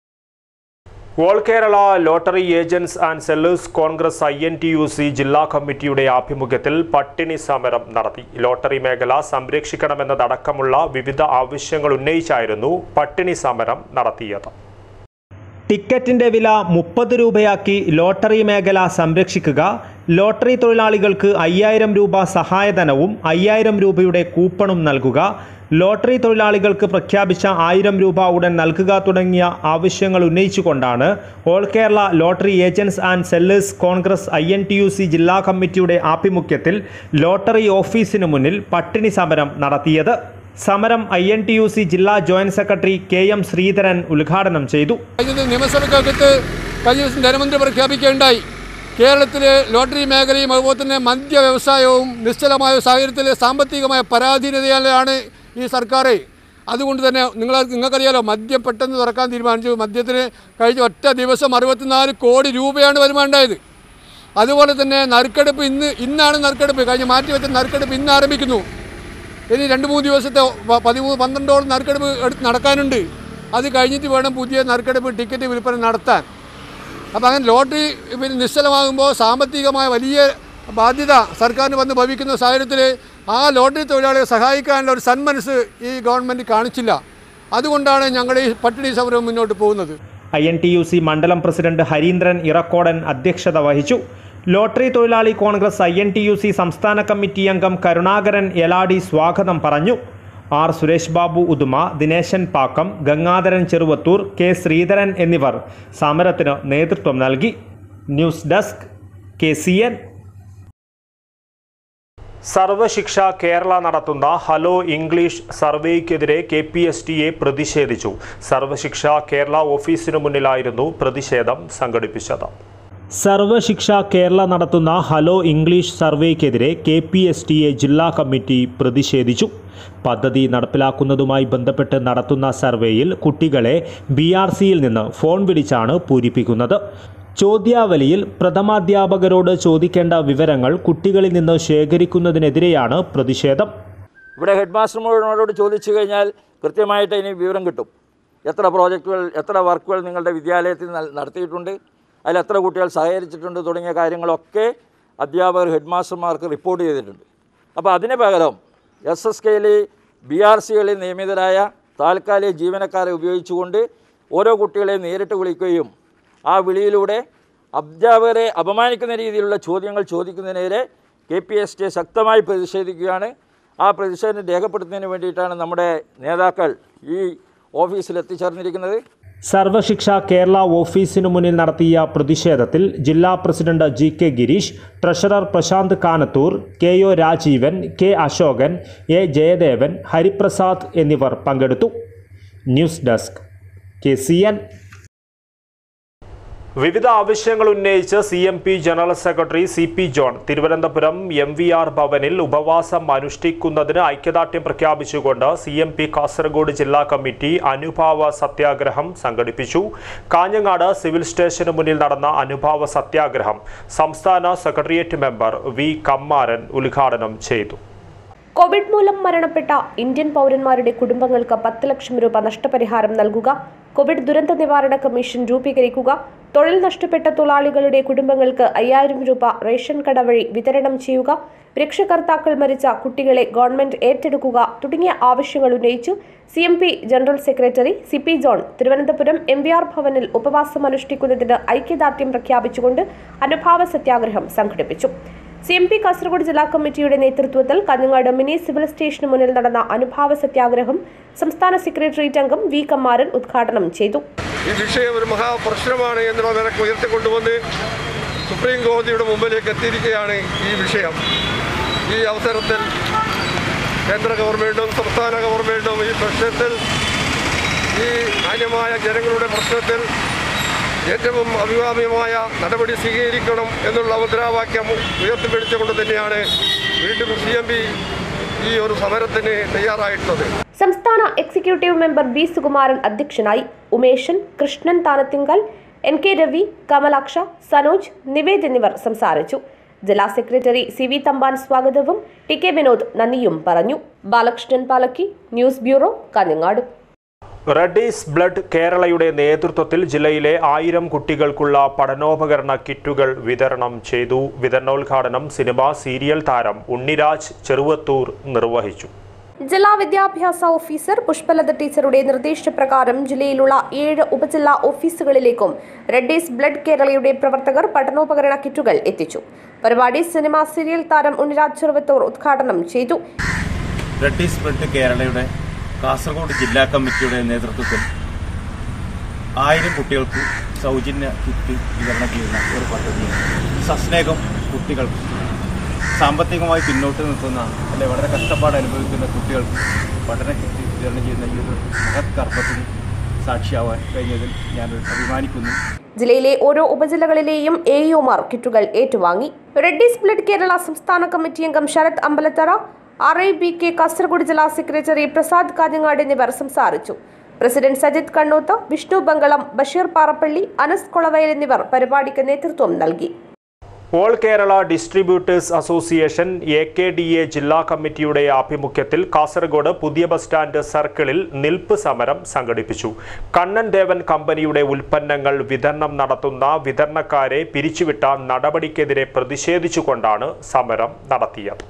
all Kerala lottery agents and sellers congress I N T U C ജില്ലാ കമ്മിറ്റിയുടെ ആഭിമുഖ്യത്തിൽ പട്ടിണി സമരം നടത്തി ലോട്ടറി മേഖല സംരക്ഷിക്കണമെന്നതടക്കമുള്ള വിവിധ ആവശ്യങ്ങൾ ഉന്നയിച്ചായിരുന്നു പട്ടിണി സമരം നടത്തിയത് ടിക്കറ്റിന്റെ വില മുപ്പത് രൂപയാക്കി ലോട്ടറി മേഖല സംരക്ഷിക്കുക ലോട്ടറി തൊഴിലാളികൾക്ക് അയ്യായിരം രൂപ സഹായധനവും അയ്യായിരം രൂപയുടെ കൂപ്പണും നൽകുക ലോട്ടറി തൊഴിലാളികൾക്ക് പ്രഖ്യാപിച്ച ആയിരം രൂപ ഉടൻ നൽകുക തുടങ്ങിയ ആവശ്യങ്ങൾ ഉന്നയിച്ചുകൊണ്ടാണ് all Kerala lottery agents and sellers congress I N T U C ജില്ലാ കമ്മിറ്റിയുടെ ആഭിമുഖ്യത്തിൽ ലോട്ടറി ഓഫീസിനു മുന്നിൽ പട്ടിണി സമരം നടത്തിയത് സമരം I N T U C ജില്ലാ joint secretary K M Sreedharan ഉദ്ഘാടനം ചെയ്തു കഴിഞ്ഞ നിയമസഭയ്ക്കകത്ത് കഴിഞ്ഞ ദിവസം ധനമന്ത്രി പ്രഖ്യാപിക്കുകയുണ്ടായി കേരളത്തിലെ ലോട്ടറി മേഖലയും അതുപോലെ തന്നെ മദ്യ വ്യവസായവും നിശ്ചലമായ സാഹചര്യത്തിൽ സാമ്പത്തികമായ പരാധീനതയിലാണ് ഈ സർക്കാർ അതുകൊണ്ട് തന്നെ നിങ്ങൾ നിങ്ങൾക്കറിയാലോ മദ്യം പെട്ടെന്ന് തുറക്കാൻ തീരുമാനിച്ചു മദ്യത്തിന് കഴിഞ്ഞ ഒറ്റ ദിവസം അറുപത്തിനാല് കോടി രൂപയാണ് വരുമാനം ഉണ്ടായത് അതുപോലെ തന്നെ നറുക്കെടുപ്പ് ഇന്ന് ഇന്നാണ് നറുക്കെടുപ്പ് കഴിഞ്ഞ മാറ്റിവെച്ച നറുക്കെടുപ്പ് ഇന്ന് ആരംഭിക്കുന്നു ഇനി രണ്ട് മൂന്ന് ദിവസത്തെ പ- പതിമൂന്ന് പന്ത്രണ്ടോളം നറുക്കെടുപ്പ് എടുത്ത് നടക്കാനുണ്ട് അത് കഴിഞ്ഞിട്ട് വേണം പുതിയ നറുക്കെടുപ്പ് ടിക്കറ്റ് വിൽപ്പന നടത്താൻ അപ്പോൾ അങ്ങനെ ലോട്ടറി പിന്നെ നിശ്ചലമാകുമ്പോൾ സാമ്പത്തികമായ വലിയ ബാധ്യത സർക്കാരിന് വന്ന് ഭവിക്കുന്ന സാഹചര്യത്തിൽ ആ ലോട്ടറി തൊഴിലാളികളെ സഹായിക്കാനുള്ള ഒരു സന്മനസ് ഈ ഗവൺമെൻറ് കാണിച്ചില്ല അതുകൊണ്ടാണ് ഞങ്ങൾ ഈ പട്ടിണി സമരം മുന്നോട്ട് പോകുന്നത് I N T U C മണ്ഡലം പ്രസിഡന്റ് ഹരീന്ദ്രൻ ഇറക്കോടൻ അധ്യക്ഷത വഹിച്ചു ലോട്ടറി തൊഴിലാളി congress I N T U C സംസ്ഥാന കമ്മിറ്റി അംഗം കരുണാകരൻ എലാടി സ്വാഗതം പറഞ്ഞു ആർ സുരേഷ് ബാബു ഉദുമ ദിനേശൻ പാക്കം ഗംഗാധരൻ ചെറുവത്തൂർ കെ ശ്രീധരൻ എന്നിവർ സമരത്തിന് നേതൃത്വം നൽകി news desk K C N Sarva Shiksha Kerala നടത്തുന്ന ഹലോ ഇംഗ്ലീഷ് സർവേക്കെതിരെ K P S T A പ്രതിഷേധിച്ചു സർവശിക്ഷ കേരള ഓഫീസിനു മുന്നിലായിരുന്നു പ്രതിഷേധം സംഘടിപ്പിച്ചത് സർവശിക്ഷ കേരള നടത്തുന്ന ഹലോ ഇംഗ്ലീഷ് സർവേക്കെതിരെ K P S T A ജില്ലാ കമ്മിറ്റി പ്രതിഷേധിച്ചു പദ്ധതി നടപ്പിലാക്കുന്നതുമായി ബന്ധപ്പെട്ട് നടത്തുന്ന സർവേയിൽ കുട്ടികളെ ബി ആർ സിയിൽ നിന്ന് ഫോൺ വിളിച്ചാണ് പൂരിപ്പിക്കുന്നത് ചോദ്യാവലിയിൽ പ്രഥമാധ്യാപകരോട് ചോദിക്കേണ്ട വിവരങ്ങൾ കുട്ടികളിൽ നിന്ന് ശേഖരിക്കുന്നതിനെതിരെയാണ് പ്രതിഷേധം ഇവിടെ ഹെഡ് മാസ്റ്റർമാരോട് ചോദിച്ചു കഴിഞ്ഞാൽ കൃത്യമായിട്ട് ഇനി വിവരം കിട്ടും എത്ര പ്രോജക്റ്റുകൾ എത്ര വർക്കുകൾ നിങ്ങളുടെ വിദ്യാലയത്തിൽ നൽ- നടത്തിയിട്ടുണ്ട് അതിൽ എത്ര കുട്ടികൾ സഹകരിച്ചിട്ടുണ്ട് തുടങ്ങിയ കാര്യങ്ങളൊക്കെ അധ്യാപകർ ഹെഡ് മാസ്റ്റർമാർക്ക് റിപ്പോർട്ട് ചെയ്തിട്ടുണ്ട് അപ്പോൾ അതിന് പകരം എസ് എസ് കെയിൽ ബി ആർ സികളിൽ നിയമിതരായ താൽക്കാലിക ജീവനക്കാരെ ഉപയോഗിച്ചുകൊണ്ട് ഓരോ കുട്ടികളെയും നേരിട്ട് വിളിക്കുകയും ആ വിളിയിലൂടെ അധ്യാപകരെ അപമാനിക്കുന്ന രീതിയിലുള്ള ചോദ്യങ്ങൾ ചോദിക്കുന്നതിനെതിരെ കെ പി എസ് ടി ശക്തമായി പ്രതിഷേധിക്കുകയാണ് ആ പ്രതിഷേധം രേഖപ്പെടുത്തുന്നതിന് വേണ്ടിയിട്ടാണ് നമ്മുടെ നേതാക്കൾ ഈ ഓഫീസിൽ എത്തിച്ചേർന്നിരിക്കുന്നത് സർവശിക്ഷ കേരള ഓഫീസിനു മുന്നിൽ നടത്തിയ പ്രതിഷേധത്തിൽ ജില്ലാ president G K Girish treasurer Prashanth Kanathur K O Rajeevan K Ashokan A Jayadevan Hariprasad എന്നിവർ പങ്കെടുത്തു news desk K C N വിവിധ ആവശ്യങ്ങൾ ഉന്നയിച്ച് C M P general secretary C P John Thiruvananthapuram M V R ഭവനിൽ ഉപവാസം അനുഷ്ഠിക്കുന്നതിന് ഐക്യദാർഢ്യം പ്രഖ്യാപിച്ചുകൊണ്ട് സി എം പി കാസർഗോഡ് ജില്ലാ കമ്മിറ്റി അനുഭാവ സത്യാഗ്രഹം സംഘടിപ്പിച്ചു കാഞ്ഞങ്ങാട് സിവിൽ സ്റ്റേഷന് മുന്നിൽ നടന്ന അനുഭാവ സത്യാഗ്രഹം സംസ്ഥാന സെക്രട്ടേറിയറ്റ് മെമ്പർ വി കമ്മാരൻ ഉദ്ഘാടനം ചെയ്തു കോവിഡ് മൂലം മരണപ്പെട്ട ഇന്ത്യൻ പൗരന്മാരുടെ കുടുംബങ്ങൾക്ക് പത്ത് ലക്ഷം രൂപ നഷ്ടപരിഹാരം നൽകുക കോവിഡ് ദുരന്ത നിവാരണ കമ്മീഷൻ രൂപീകരിക്കുക തൊഴിൽ നഷ്ടപ്പെട്ട തൊഴിലാളികളുടെ കുടുംബങ്ങൾക്ക് അയ്യായിരം രൂപ റേഷൻ കട വഴി വിതരണം ചെയ്യുക രക്ഷകർത്താക്കൾ മരിച്ച കുട്ടികളെ ഗവൺമെന്റ് ഏറ്റെടുക്കുക തുടങ്ങിയ ആവശ്യങ്ങൾ ഉന്നയിച്ചു C M P general secretary C P John Thiruvananthapuram M V R ഭവനിൽ ഉപവാസം അനുഷ്ഠിക്കുന്നതിന് ഐക്യദാർഢ്യം പ്രഖ്യാപിച്ചുകൊണ്ട് അനുഭാവ സത്യാഗ്രഹം സംഘടിപ്പിച്ചു സി എം പി കാസർഗോഡ് ജില്ലാ കമ്മിറ്റിയുടെ നേതൃത്വത്തിൽ കാഞ്ഞങ്ങാട് മിനി സിവിൽ സ്റ്റേഷന് മുന്നിൽ നടന്ന അനുഭാവ സത്യാഗ്രഹം സംസ്ഥാന സെക്രട്ടേറിയറ്റ് അംഗം വി കമ്മാരൻ ഉദ്ഘാടനം ചെയ്തു ഈ വിഷയം ഒരു മഹാപ്രശ്നമാണ് എന്നുള്ള നിലക്ക് ഉയർത്തിക്കൊണ്ടുവന്ന് സുപ്രീം കോടതിയുടെ മുമ്പിലേക്ക് എത്തിയിരിക്കുകയാണ് ഈ വിഷയം ഈ അവസരത്തിൽ കേന്ദ്ര ഗവൺമെൻറ്റും സംസ്ഥാന ഗവൺമെൻറ്റും ഈ പ്രശ്നത്തിൽ ഈ മാന്യമായ ജനങ്ങളുടെ പ്രശ്നത്തിൽ ഏറ്റവും അഭികാമ്യമായ നടപടി സ്വീകരിക്കണം എന്നുള്ള മുദ്രാവാക്യം ഉയർത്തിപ്പിടിച്ചുകൊണ്ട് തന്നെയാണ് വീണ്ടും സി എം പി ഈ ഒരു സമരത്തിന് തയ്യാറായിട്ടുള്ളത് സംസ്ഥാന എക്സിക്യൂട്ടീവ് മെമ്പർ ബി സുകുമാരൻ അധ്യക്ഷനായി ഉമേശൻ കൃഷ്ണൻ താനത്തിങ്കൽ എൻ കെ രവി കമലാക്ഷ സനോജ് നിവേദ് എന്നിവർ സംസാരിച്ചു ജില്ലാ സെക്രട്ടറി സി വി തമ്പാൻ സ്വാഗതവും ടി കെ വിനോദ് നന്ദിയും പറഞ്ഞു ബാലകൃഷ്ണൻ പാലക്കി ന്യൂസ് ബ്യൂറോ കാഞ്ഞങ്ങാട് റെഡീസ് ബ്ലഡ് കേരളയുടെ നേതൃത്വത്തിൽ ജില്ലയിലെ ആയിരം കുട്ടികൾക്കുള്ള പഠനോപകരണ കിറ്റുകൾ വിതരണം ചെയ്തു വിതരണോദ്ഘാടനം സിനിമ സീരിയൽ താരം ഉണ്ണിരാജ് ചെറുവത്തൂർ നിർവഹിച്ചു ജില്ലാ വിദ്യാഭ്യാസ ഓഫീസർ പുഷ്പലത ടീച്ചറുടെ നിർദ്ദേശപ്രകാരം ജില്ലയിലുള്ള ഏഴ് ഉപജില്ലാ ഓഫീസുകളിലേക്കും റെഡ്ഡീസ് ബ്ലഡ് കേരളയുടെ പ്രവർത്തകർ പഠനോപകരണ കിറ്റുകൾ എത്തിച്ചു പരിപാടി സിനിമ സീരിയൽ താരം ഉണ്ണിരാജ് ചെറുവത്തൂർ ഉദ്ഘാടനം ചെയ്തു റെഡ്ഡീസ് ബ്ലഡ് കേരളയുടെ കാസർഗോഡ് ജില്ലാ കമ്മിറ്റിയുടെ നേതൃത്വത്തിൽ ആയിരം കുട്ടികൾക്ക് സൗജന്യ കിറ്റ് വിതരണം ചെയ്യുന്ന ഒരു പദ്ധതിയാണ് സസ്നേഹം കുട്ടികൾക്ക് സാമ്പത്തികമായി പിന്നോട്ട് നിൽക്കുന്ന അല്ലെ വളരെ കഷ്ടപ്പാട് അനുഭവിക്കുന്ന കുട്ടികൾക്ക് പഠന കിറ്റ് വിതരണം ചെയ്യുന്ന ഈ ഒരു മഹത് കർമ്മത്തിന് സാക്ഷിയാവാൻ കഴിഞ്ഞതിൽ ഞാൻ അഭിമാനിക്കുന്നു ജില്ലയിലെ ഓരോ ഉപജില്ലകളിലെയും എ യുമാർ കിറ്റുകൾ ഏറ്റുവാങ്ങി റെഡ്ഡീസ് ബ്ലഡ് കേരള സംസ്ഥാന കമ്മിറ്റി അംഗം Sarath Ambalathara R I B K Kasaragod ജില്ലാ സെക്രട്ടറി പ്രസാദ് കാഞ്ഞങ്ങാട് എന്നിവർ സംസാരിച്ചു പ്രസിഡന്റ് സജിത് കണ്ണൂത്ത് വിഷ്ണു ബംഗളം ബഷീർ പാറപ്പള്ളി അനസ് കൊളവയൽ എന്നിവർ പരിപാടിക്ക് നേതൃത്വം നൽകി all Kerala distributors association A K D A ജില്ലാ കമ്മിറ്റിയുടെ ആഭിമുഖ്യത്തിൽ കാസർഗോഡ് പുതിയ ബസ് സ്റ്റാൻഡ് സർക്കിളിൽ നിൽപ്പ് സമരം സംഘടിപ്പിച്ചു കണ്ണൻ ദേവൻ കമ്പനിയുടെ ഉൽപ്പന്നങ്ങൾ വിതരണം നടത്തുന്ന വിതരണക്കാരെ പിരിച്ചുവിട്ട നടപടിക്കെതിരെ പ്രതിഷേധിച്ചുകൊണ്ടാണ് സമരം നടത്തിയത്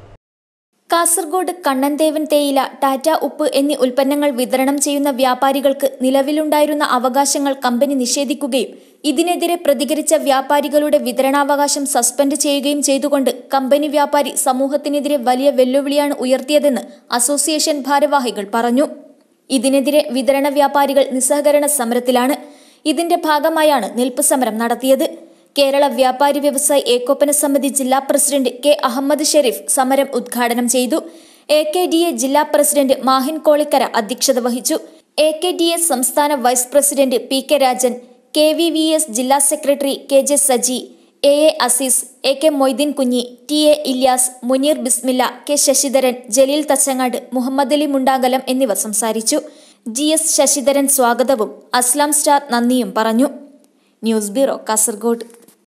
കാസർഗോഡ് കണ്ണൻദേവൻ തേയില ടാറ്റ ഉപ്പ് എന്നീ ഉൽപ്പന്നങ്ങൾ വിതരണം ചെയ്യുന്ന വ്യാപാരികൾക്ക് നിലവിലുണ്ടായിരുന്ന അവകാശങ്ങൾ കമ്പനി നിഷേധിക്കുകയും ഇതിനെതിരെ പ്രതികരിച്ച വ്യാപാരികളുടെ വിതരണാവകാശം സസ്പെൻഡ് ചെയ്യുകയും ചെയ്തുകൊണ്ട് കമ്പനി വ്യാപാരി സമൂഹത്തിനെതിരെ വലിയ വെല്ലുവിളിയാണ് ഉയർത്തിയതെന്ന് അസോസിയേഷൻ ഭാരവാഹികൾ പറഞ്ഞു ഇതിനെതിരെ വിതരണ വ്യാപാരികൾ നിസ്സഹകരണ സമരത്തിലാണ് ഇതിന്റെ ഭാഗമായാണ് നിൽപ്പ് സമരം നടത്തിയത് കേരള വ്യാപാരി വ്യവസായി ഏകോപന സമിതി ജില്ലാ പ്രസിഡന്റ് കെ അഹമ്മദ് ഷെരീഫ് സമരം ഉദ്ഘാടനം ചെയ്തു എ കെ ഡി എ ജില്ലാ പ്രസിഡന്റ് മാഹിൻ കോളിക്കര അധ്യക്ഷത വഹിച്ചു എ കെ ഡി എ സംസ്ഥാന vice president P K Rajan K V V S ജില്ലാ secretary K J Saji A A Azeez A K Moideen Kunhi T A Ilyas Muneer Bismilla K Sasidharan Jaleel Thachangad Muhammad Ali Mundakalam എന്നിവർ സംസാരിച്ചു ജി എസ് ശശിധരൻ സ്വാഗതവും അസ്ലാം സ്റ്റാർ നന്ദിയും പറഞ്ഞു news bureau Kasaragod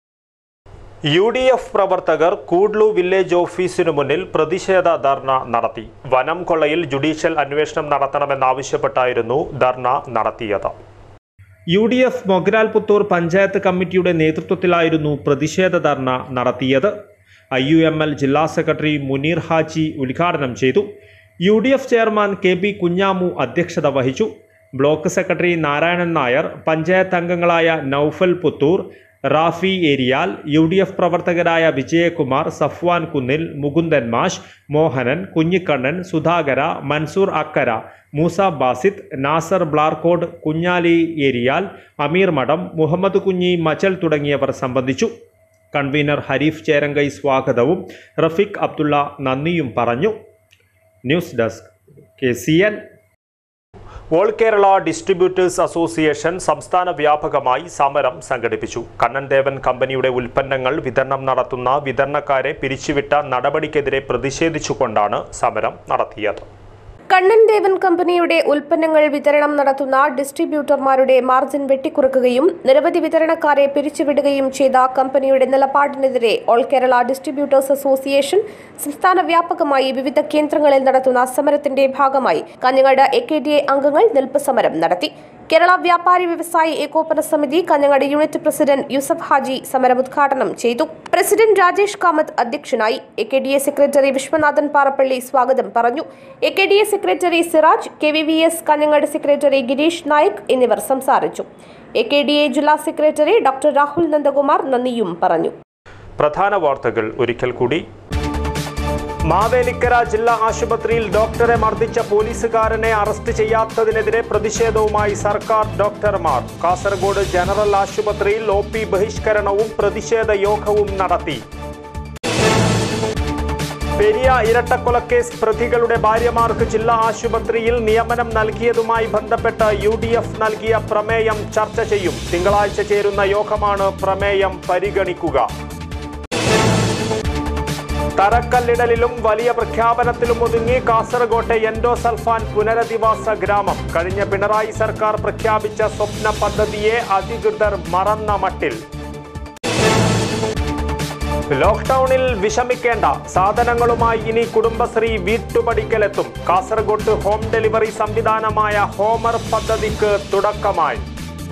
U D F പ്രവർത്തകർ കൂഡ്ലു വില്ലേജ് ഓഫീസിനു മുന്നിൽ പ്രതിഷേധ ധർണ നടത്തി വനം കൊള്ളയിൽ ജുഡീഷ്യൽ അന്വേഷണം നടത്തണമെന്നാവശ്യപ്പെട്ടായിരുന്നു ധർണ നടത്തിയത് U D F Mogral Puthur panchayat കമ്മിറ്റിയുടെ നേതൃത്വത്തിലായിരുന്നു പ്രതിഷേധ ധർണ നടത്തിയത് ഐ യു എം എൽ ജില്ലാ സെക്രട്ടറി മുനീർ ഹാജി ഉദ്ഘാടനം ചെയ്തു U D F chairman K P Kunhamu അധ്യക്ഷത വഹിച്ചു ബ്ലോക്ക് സെക്രട്ടറി നാരായണൻ നായർ പഞ്ചായത്ത് അംഗങ്ങളായ Noufal Puthur Rafi Eriyal U D F പ്രവർത്തകരായ വിജയകുമാർ സഫ്വാൻ കുന്നിൽ മുകുന്ദൻ മാഷ് മോഹനൻ കുഞ്ഞിക്കണ്ണൻ സുധാകര മൻസൂർ അക്കര മൂസ ബാസിത്ത് നാസർ ബ്ലാർക്കോട് കുഞ്ഞാലി ഏരിയാൽ അമീർ മഠം മുഹമ്മദ് കുഞ്ഞി മച്ചൽ തുടങ്ങിയവർ സംബന്ധിച്ചു കൺവീനർ ഹരീഫ് ചേരങ്കൈ സ്വാഗതവും റഫീഖ് അബ്ദുള്ള നന്ദിയും പറഞ്ഞു news desk K C N all Kerala distributors association സംസ്ഥാന വ്യാപകമായി സമരം സംഘടിപ്പിച്ചു കണ്ണൻദേവൻ കമ്പനിയുടെ ഉൽപ്പന്നങ്ങൾ വിതരണം നടത്തുന്ന വിതരണക്കാരെ പിരിച്ചുവിട്ട നടപടിക്കെതിരെ പ്രതിഷേധിച്ചുകൊണ്ടാണ് സമരം നടത്തിയത് കണ്ണൻ ദേവൻ കമ്പനിയുടെ ഉൽപ്പന്നങ്ങൾ വിതരണം നടത്തുന്ന ഡിസ്ട്രിബ്യൂട്ടർമാരുടെ മാർജിൻ വെട്ടിക്കുറക്കുകയും നിരവധി വിതരണക്കാരെ പിരിച്ചുവിടുകയും ചെയ്ത കമ്പനിയുടെ നിലപാടിനെതിരെ ഓൾ കേരള ഡിസ്ട്രിബ്യൂട്ടേഴ്സ് അസോസിയേഷൻ സംസ്ഥാന വ്യാപകമായി വിവിധ കേന്ദ്രങ്ങളിൽ നടത്തുന്ന സമരത്തിന്റെ ഭാഗമായി Kanhangad A K D A അംഗങ്ങൾ നിൽപ്പ് സമരം നടത്തി കേരള വ്യാപാരി വ്യവസായി ഏകോപന സമിതി കാഞ്ഞങ്ങാട് യൂണിറ്റ് പ്രസിഡന്റ് യൂസഫ് ഹാജി സമരം ഉദ്ഘാടനം ചെയ്തു പ്രസിഡന്റ് രാജേഷ് കാമത്ത് അധ്യക്ഷനായി A K D A secretary Vishwanathan Parappally സ്വാഗതം പറഞ്ഞു A K D A secretary Siraj K V V S Kanhangad secretary Girish Naik എന്നിവർ സംസാരിച്ചു എ കെ ഡി എ ജില്ലാ സെക്രട്ടറി ഡോക്ടർ രാഹുൽ നന്ദകുമാർ നന്ദിയും പറഞ്ഞു പ്രധാന വാർത്തകൾ ഒരിക്കൽ കൂടി മാവേലിക്കര ജില്ലാ ആശുപത്രിയിൽ ഡോക്ടറെ മർദ്ദിച്ച പോലീസുകാരനെ അറസ്റ്റ് ചെയ്യാത്തതിനെതിരെ പ്രതിഷേധവുമായി സർക്കാർ ഡോക്ടർമാർ കാസർഗോഡ് ജനറൽ ആശുപത്രിയിൽ ഒ പി ബഹിഷ്കരണവും പ്രതിഷേധ യോഗവും നടത്തി പെരിയ ഇരട്ടക്കൊലക്കേസ് പ്രതികളുടെ ഭാര്യമാർക്ക് ജില്ലാ ആശുപത്രിയിൽ നിയമനം നൽകിയതുമായി ബന്ധപ്പെട്ട് യു ഡി എഫ് നൽകിയ പ്രമേയം ചർച്ച ചെയ്യും തിങ്കളാഴ്ച ചേരുന്ന യോഗമാണ് പ്രമേയം പരിഗണിക്കുക തറക്കല്ലിടലിലും വലിയ പ്രഖ്യാപനത്തിലും ഒതുങ്ങി കാസർകോട്ടെ എൻഡോസൾഫാൻ പുനരധിവാസ ഗ്രാമം കഴിഞ്ഞ പിണറായി സർക്കാർ പ്രഖ്യാപിച്ച സ്വപ്ന പദ്ധതിയെ അധികൃതർ മറന്ന മട്ടിൽ ലോക്ക്ഡൌണിൽ വിഷമിക്കേണ്ട സാധനങ്ങളുമായി ഇനി കുടുംബശ്രീ വീട്ടുപടിക്കലെത്തും കാസർഗോഡ് ഹോം ഡെലിവറി സംവിധാനമായ ഹോമർ പദ്ധതിക്ക് തുടക്കമായി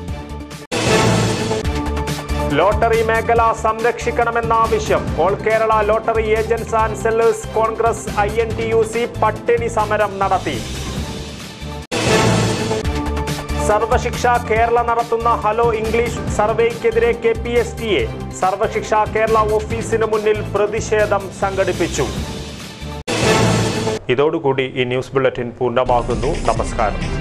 ലോട്ടറി മേഖല സംരക്ഷിക്കണമെന്ന ആവശ്യം all Kerala lottery agents and sellers congress I N T U C പട്ടിണി സമരം നടത്തി സർവശിക്ഷ കേരള നടത്തുന്ന ഹലോ ഇംഗ്ലീഷ് സർവേക്കെതിരെ K P S T A Sarva Shiksha Kerala ഓഫീസിന് മുന്നിൽ പ്രതിഷേധം സംഘടിപ്പിച്ചു ഇതോടുകൂടി ഈ ന്യൂസ് ബുള്ളറ്റിൻ പൂർണ്ണമാകുന്നു നമസ്കാരം